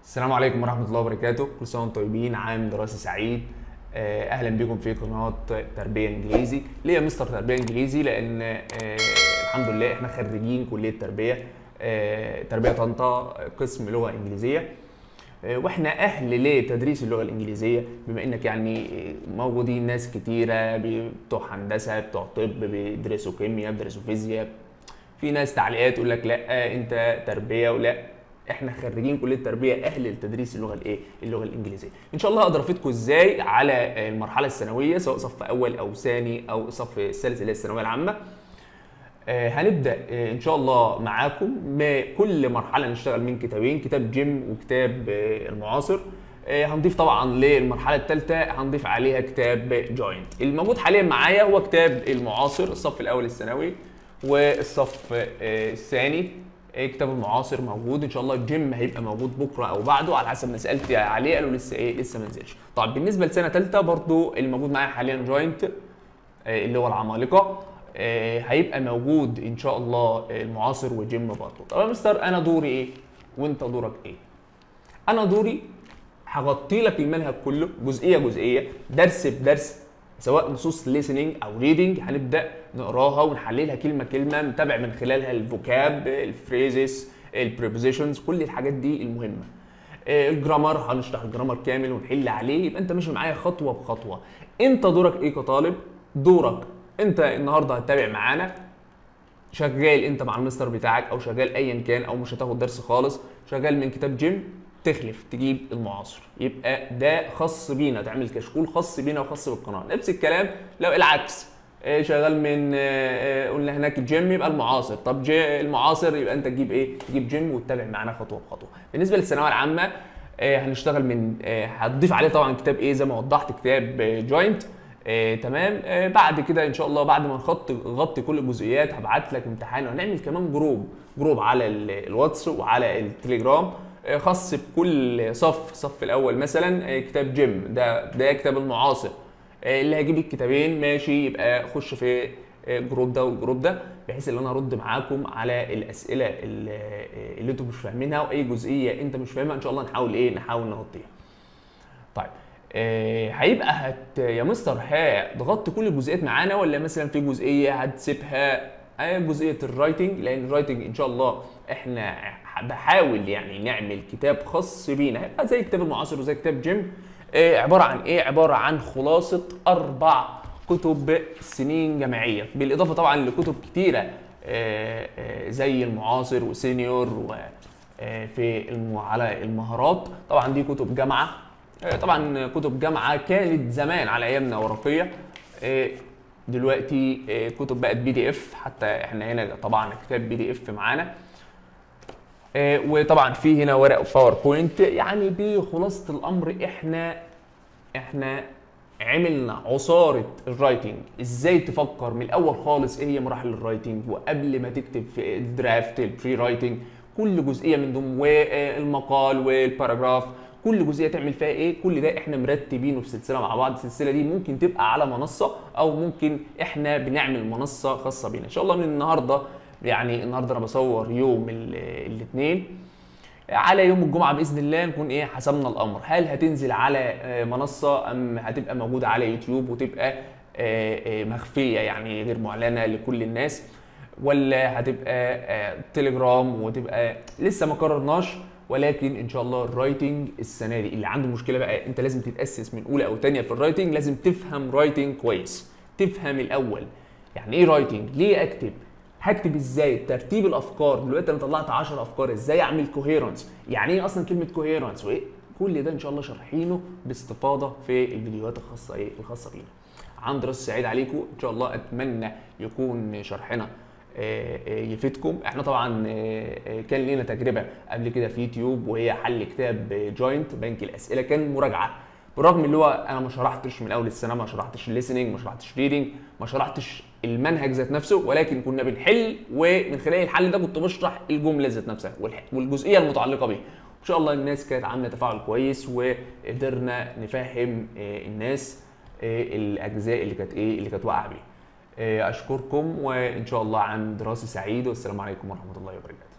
السلام عليكم ورحمة الله وبركاته، كل سنة وانتم طيبين، عام دراسي سعيد. آه، أهلا بكم في قناة تربية إنجليزي، ليه يا مستر تربية إنجليزي؟ لأن آه، الحمد لله إحنا خريجين كلية تربية آه، تربية طنطا قسم لغة إنجليزية. آه، واحنا اهل لتدريس اللغه الانجليزيه بما انك يعني موجودين ناس كتيره بتوع هندسه بتوع طب بيدرسوا كيمياء بيدرسوا فيزياء في ناس تعليقات تقول لك لا انت تربيه ولا احنا خريجين كليه تربيه اهل لتدريس اللغه الايه اللغه الانجليزيه ان شاء الله اقدر افيدكم ازاي على المرحله الثانويه سواء صف اول او ثاني او صف الثالث اللي هي الثانويه العامه آه، هنبدا آه، ان شاء الله معاكم بكل مرحله نشتغل من كتابين كتاب جيم وكتاب آه، المعاصر آه، هنضيف طبعا للمرحله الثالثه هنضيف عليها كتاب جوينت الموجود حاليا معايا هو كتاب المعاصر الصف الاول الثانوي والصف آه، الثاني آه، كتاب المعاصر موجود ان شاء الله الجيم هيبقى موجود بكره او بعده على حسب ما سالت عليه قالوا لسه ايه لسه ما نزلش طيب بالنسبه لسنه ثالثه برضو اللي موجود معايا حاليا جوينت آه، اللي هو العمالقه آه، هيبقى موجود ان شاء الله آه، المعاصر وجيم برضه طب يا مستر انا دوري ايه وانت دورك ايه انا دوري هغطي لك المنهج كله جزئيه جزئيه درس بدرس سواء نصوص listening او reading هنبدا نقراها ونحللها كلمه كلمه نتابع من خلالها الفوكاب الفريزز البريبوزيشنز كل الحاجات دي المهمه آه، الجرامر هنشرح الجرامر كامل ونحل عليه يبقى انت ماشي معايا خطوه بخطوه انت دورك ايه كطالب دورك انت النهارده هتتابع معانا شغال انت مع المستر بتاعك او شغال ايا كان او مش هتاخد درس خالص شغال من كتاب جيم تخلف تجيب المعاصر يبقى ده خاص بينا تعمل كشكول خاص بينا وخاص بالقناه نفس الكلام لو العكس اه، شغال من اه، اه، قلنا هناك جيم يبقى المعاصر طب جي المعاصر يبقى انت تجيب ايه تجيب جيم وتتابع معانا خطوه بخطوه بالنسبه للثانويه العامه اه، هنشتغل من اه، هتضيف عليه طبعا كتاب ايه زي ما وضحت كتاب جوينت آه، تمام آه، بعد كده ان شاء الله بعد ما نغطي نغطي كل الجزئيات هبعت لك امتحان وهنعمل كمان جروب جروب على ال- الواتس وعلى التليجرام آه، خاص بكل صف الصف الاول مثلا آه، كتاب جيم ده ده كتاب المعاصر آه، اللي هيجيب الكتابين ماشي يبقى خش في آه، الجروب ده والجروب ده بحيث ان انا ارد معاكم على الاسئله اللي, آه، اللي انتم مش فاهمينها واي جزئيه انت مش فاهمها ان شاء الله نحاول ايه نحاول نغطيها طيب آه، هيبقى هت يا مستر هتغطي كل الجزئيات معانا ولا مثلا في جزئيه هتسيبها آه، جزئيه الرايتنج لان الرايتنج ان شاء الله احنا ح- بحاول يعني نعمل كتاب خاص بينا هيبقى زي كتاب المعاصر وزي كتاب جيم آه، عباره عن ايه عباره عن خلاصه اربع كتب سنين جامعيه بالاضافه طبعا لكتب كتيره آه، آه، زي المعاصر وسينيور و آه، في الم... على المهارات طبعا دي كتب جامعه آه، طبعا كتب جامعه كانت زمان على ايامنا ورقيه آه، دلوقتي آه، كتب بقت بي دي اف حتى احنا هنا طبعا كتاب بي دي اف معانا آه، وطبعا في هنا ورق باوربوينت يعني بخلاصه الامر احنا احنا عملنا عصاره الرايتنج ازاي تفكر من الاول خالص ايه هي مراحل الرايتنج وقبل ما تكتب في الدرافت البري رايتنج كل جزئيه من دول والمقال والباراجراف كل جزئيه تعمل فيها ايه كل ده احنا مرتبينه في سلسله مع بعض السلسله دي ممكن تبقى على منصه او ممكن احنا بنعمل منصه خاصه بينا ان شاء الله من النهارده يعني النهارده انا بصور يوم الاثنين على يوم الجمعه باذن الله نكون ايه حسمنا الامر هل هتنزل على آه، منصه ام هتبقى موجوده على يوتيوب وتبقى آه، آه، مخفيه يعني غير معلنه لكل الناس ولا هتبقى آه، تليجرام وتبقى لسه ما قررناش ولكن ان شاء الله الرايتنج السنه دي اللي عنده مشكله بقى انت لازم تتاسس من اولى او ثانيه في الرايتنج لازم تفهم رايتنج كويس تفهم الاول يعني ايه رايتنج ليه اكتب هكتب ازاي ترتيب الافكار دلوقتي انا طلعت 10 افكار ازاي اعمل كوهيرنس يعني ايه اصلا كلمه كوهيرنس وايه كل ده ان شاء الله شارحينه باستفاضه في الفيديوهات الخاصه ايه الخاصه بينا عن دراسه سعيد عليكم ان شاء الله اتمنى يكون شرحنا آه، آه، يفيدكم احنا طبعا آه، آه، كان لنا تجربه قبل كده في يوتيوب وهي حل كتاب جوينت بنك الاسئله كان مراجعه بالرغم اللي هو انا ما شرحتش من اول السنه ما شرحتش listening ما شرحتش reading ما شرحتش المنهج ذات نفسه ولكن كنا بنحل ومن خلال الحل ده كنت بشرح الجمله ذات نفسها والح- والجزئيه المتعلقه بيه ان شاء الله الناس كانت عامله تفاعل كويس وقدرنا نفهم آه، الناس آه، الاجزاء اللي كانت ايه اللي كانت واقعه بيه آه، اشكركم وان شاء الله عن دراسه سعيد والسلام عليكم ورحمه الله وبركاته